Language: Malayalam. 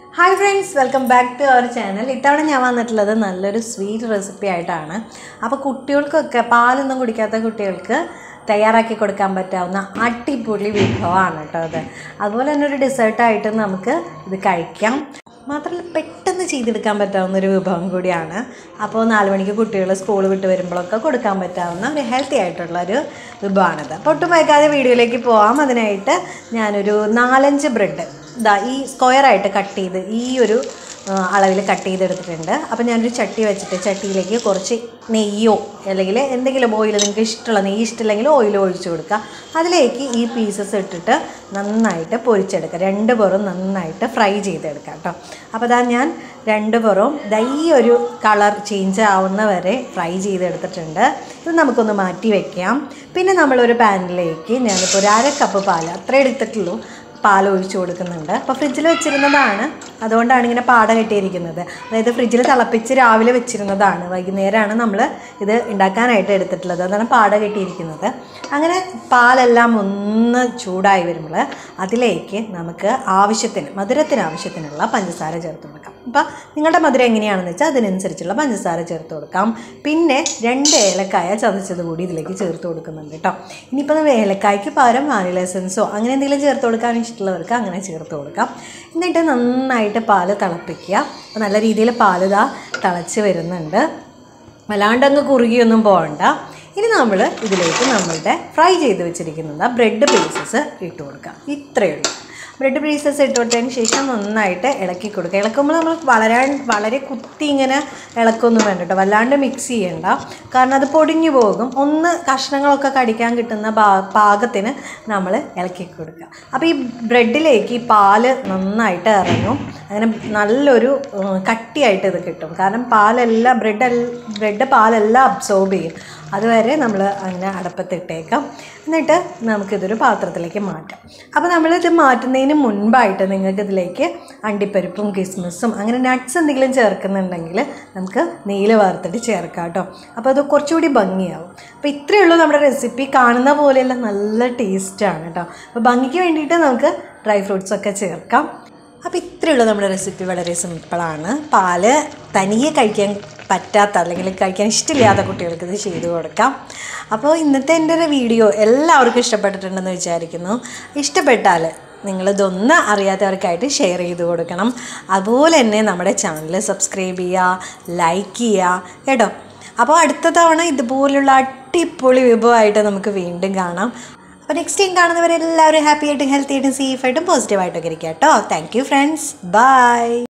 hi friends welcome back to our channel ഇത്തവണ ഞാൻ വന്നിട്ടുള്ളത് നല്ലൊരു സ്വീറ്റ് റെസിപ്പി ആയിട്ടാണ് അപ്പോൾ കുട്ടികൾക്കൊക്കെ പാലൊന്നും കുടിക്കാത്ത കുട്ടികൾക്ക് തയ്യാറാക്കി കൊടുക്കാൻ പറ്റാവുന്ന അടിപൊളി വിഭവമാണ് കേട്ടോ അത് അതുപോലെ തന്നെ ഒരു ഡെസേർട്ടായിട്ട് നമുക്ക് ഇത് കഴിക്കാം മാത്രമല്ല പെട്ടെന്ന് ചെയ്തെടുക്കാൻ പറ്റാവുന്ന ഒരു വിഭവം കൂടിയാണ് അപ്പോൾ നാല് മണിക്ക് കുട്ടികൾ സ്കൂൾ വിട്ട് വരുമ്പോഴൊക്കെ കൊടുക്കാൻ പറ്റാവുന്ന ഒരു ഹെൽത്തി ആയിട്ടുള്ള ഒരു വിഭവമാണിത് അപ്പോൾ ഒട്ടും വൈകാതെ വീഡിയോയിലേക്ക് പോകാം അതിനായിട്ട് ഞാനൊരു നാലഞ്ച് ബ്രെഡ് ഇതാ ഈ സ്ക്വയറായിട്ട് കട്ട് ചെയ്ത് ഈ ഒരു അളവിൽ കട്ട് ചെയ്തെടുത്തിട്ടുണ്ട് അപ്പോൾ ഞാനൊരു ചട്ടി വെച്ചിട്ട് ചട്ടിയിലേക്ക് കുറച്ച് നെയ്യോ അല്ലെങ്കിൽ എന്തെങ്കിലും ഓയിൽ നിങ്ങൾക്ക് ഇഷ്ടമുള്ള നെയ്യ് ഇഷ്ടമില്ലെങ്കിൽ ഓയിൽ ഒഴിച്ച് കൊടുക്കുക അതിലേക്ക് ഈ പീസസ് ഇട്ടിട്ട് നന്നായിട്ട് പൊരിച്ചെടുക്കുക രണ്ട് പുറം നന്നായിട്ട് ഫ്രൈ ചെയ്തെടുക്കുക കേട്ടോ അപ്പോൾ അതാ ഞാൻ രണ്ട് പുറവും ദാ ഈ ഒരു കളർ ചേഞ്ച് ആവുന്ന വരെ ഫ്രൈ ചെയ്തെടുത്തിട്ടുണ്ട് ഇത് നമുക്കൊന്ന് മാറ്റി വെക്കാം പിന്നെ നമ്മളൊരു പാനിലേക്ക് ഞാനിപ്പോൾ ഒരു അര കപ്പ് പാൽ അത്രേ എടുത്തിട്ടുള്ളൂ പാൽ ഒഴിച്ചു കൊടുക്കുന്നുണ്ട് അപ്പോൾ ഫ്രിഡ്ജിൽ വെച്ചിരുന്നതാണ് അതുകൊണ്ടാണ് ഇങ്ങനെ പാട കെട്ടിയിരിക്കുന്നത് അതായത് ഫ്രിഡ്ജിൽ തിളപ്പിച്ച് രാവിലെ വെച്ചിരുന്നതാണ് വൈകുന്നേരമാണ് നമ്മൾ ഇത് ഉണ്ടാക്കാനായിട്ട് എടുത്തിട്ടുള്ളത് അതാണ് പാട കെട്ടിയിരിക്കുന്നത് അങ്ങനെ പാലെല്ലാം ഒന്ന് ചൂടായി വരുമ്പോൾ അതിലേക്ക് നമുക്ക് ആവശ്യത്തിന് മധുരത്തിന് ആവശ്യത്തിനുള്ള പഞ്ചസാര ചേർത്ത് കൊടുക്കാം അപ്പോൾ നിങ്ങളുടെ മധുരം എങ്ങനെയാണെന്ന് വെച്ചാൽ അതിനനുസരിച്ചുള്ള പഞ്ചസാര ചേർത്ത് കൊടുക്കാം പിന്നെ രണ്ട് ഏലക്കായ ചതച്ചത് കൂടി ഇതിലേക്ക് ചേർത്ത് കൊടുക്കുന്നുണ്ട് കേട്ടോ ഇനിയിപ്പോൾ നമ്മൾ ഏലക്കായ്ക്ക് പകരം വാനില എസൻസോ അങ്ങനെ എന്തെങ്കിലും ചേർത്ത് കൊടുക്കാൻ ഇഷ്ടമുള്ളവർക്ക് അങ്ങനെ ചേർത്ത് കൊടുക്കാം എന്നിട്ട് നന്നായിട്ട് പാല് തിളപ്പിക്കുക അപ്പോൾ നല്ല രീതിയിൽ പാല് ഇതാ തിളച്ച് വരുന്നുണ്ട് വല്ലാണ്ടങ്ങ് കുറുകിയൊന്നും പോകണ്ട ഇനി നമ്മൾ ഇതിലേക്ക് നമ്മളുടെ ഫ്രൈ ചെയ്ത് വെച്ചിരിക്കുന്നത് ബ്രെഡ് പീസസ് ഇട്ട് കൊടുക്കുക ഇത്രയേ ഉള്ളൂ ബ്രെഡ് പീസസ് ഇട്ട് കൊടുത്തതിന് ശേഷം നന്നായിട്ട് ഇളക്കി കൊടുക്കുക ഇളക്കുമ്പോൾ നമ്മൾ വളരെ വളരെ കുത്തി ഇങ്ങനെ ഇളക്കൊന്നും വേണ്ട കേട്ടോ വല്ലാണ്ട് മിക്സ് ചെയ്യണ്ട കാരണം അത് പൊടിഞ്ഞു പോകും ഒന്ന് കഷ്ണങ്ങളൊക്കെ കടിക്കാൻ കിട്ടുന്ന പാ- പാകത്തിന് നമ്മൾ ഇളക്കി കൊടുക്കുക അപ്പോൾ ഈ ബ്രെഡിലേക്ക് ഈ പാല് നന്നായിട്ട് ഇറങ്ങും അങ്ങനെ നല്ലൊരു ഉം, കട്ടിയായിട്ട് ഇത് കിട്ടും കാരണം പാലെല്ലാം ബ്രെഡ് ബ്രെഡ് പാലെല്ലാം അബ്സോർബ് ചെയ്യും അതുവരെ നമ്മൾ അങ്ങനെ അടപ്പത്തിട്ടേക്കാം എന്നിട്ട് നമുക്കിതൊരു പാത്രത്തിലേക്ക് മാറ്റാം അപ്പോൾ നമ്മളിത് മാറ്റുന്നതിന് മുൻപായിട്ട് നിങ്ങൾക്ക് ഇതിലേക്ക് അണ്ടിപ്പരിപ്പും കിസ്മിസും അങ്ങനെ നട്ട്സ് എന്തെങ്കിലും ചേർക്കുന്നുണ്ടെങ്കിൽ നമുക്ക് നെയ്യിൽ വറുത്തിട്ട് ചേർക്കാം കേട്ടോ അപ്പോൾ അത് കുറച്ചുകൂടി ഭംഗിയാവും അപ്പോൾ ഇത്രയേ ഉള്ളൂ നമ്മുടെ റെസിപ്പി കാണുന്ന പോലെയല്ല നല്ല ടേസ്റ്റാണ് കേട്ടോ അപ്പോൾ ഭംഗിക്ക് വേണ്ടിയിട്ട് നമുക്ക് ഡ്രൈ ഫ്രൂട്ട്സ് ഒക്കെ ചേർക്കാം അപ്പോൾ ഇത്രയേ ഉള്ളൂ നമ്മുടെ റെസിപ്പി വളരെ സിമ്പിളാണ് പാല് തനിയെ കഴിക്കാൻ പറ്റാത്ത അല്ലെങ്കിൽ കഴിക്കാൻ ഇഷ്ടമില്ലാത്ത കുട്ടികൾക്ക് ഇത് ചെയ്തു കൊടുക്കാം അപ്പോൾ ഇന്നത്തെ എൻ്റെ ഒരു വീഡിയോ എല്ലാവർക്കും ഇഷ്ടപ്പെട്ടിട്ടുണ്ടെന്ന് വിചാരിക്കുന്നു ഇഷ്ടപ്പെട്ടാൽ നിങ്ങളിതൊന്ന് അറിയാത്തവർക്കായിട്ട് ഷെയർ ചെയ്ത് കൊടുക്കണം അതുപോലെ തന്നെ നമ്മുടെ ചാനൽ സബ്സ്ക്രൈബ് ചെയ്യുക ലൈക്ക് ചെയ്യുക കേട്ടോ അപ്പോൾ അടുത്ത തവണ ഇതുപോലുള്ള അടിപൊളി വിഭവമായിട്ട് നമുക്ക് വീണ്ടും കാണാം അപ്പോൾ നെക്സ്റ്റ് ടൈം കാണുന്നവരെല്ലാവരും ഹാപ്പി ആയിട്ടും ഹെൽത്തി ആയിട്ടും സേഫ് ആയിട്ടും പോസിറ്റീവായിട്ടൊക്കെ ഇരിക്കുക കേട്ടോ താങ്ക് യു ഫ്രണ്ട്സ് ബൈ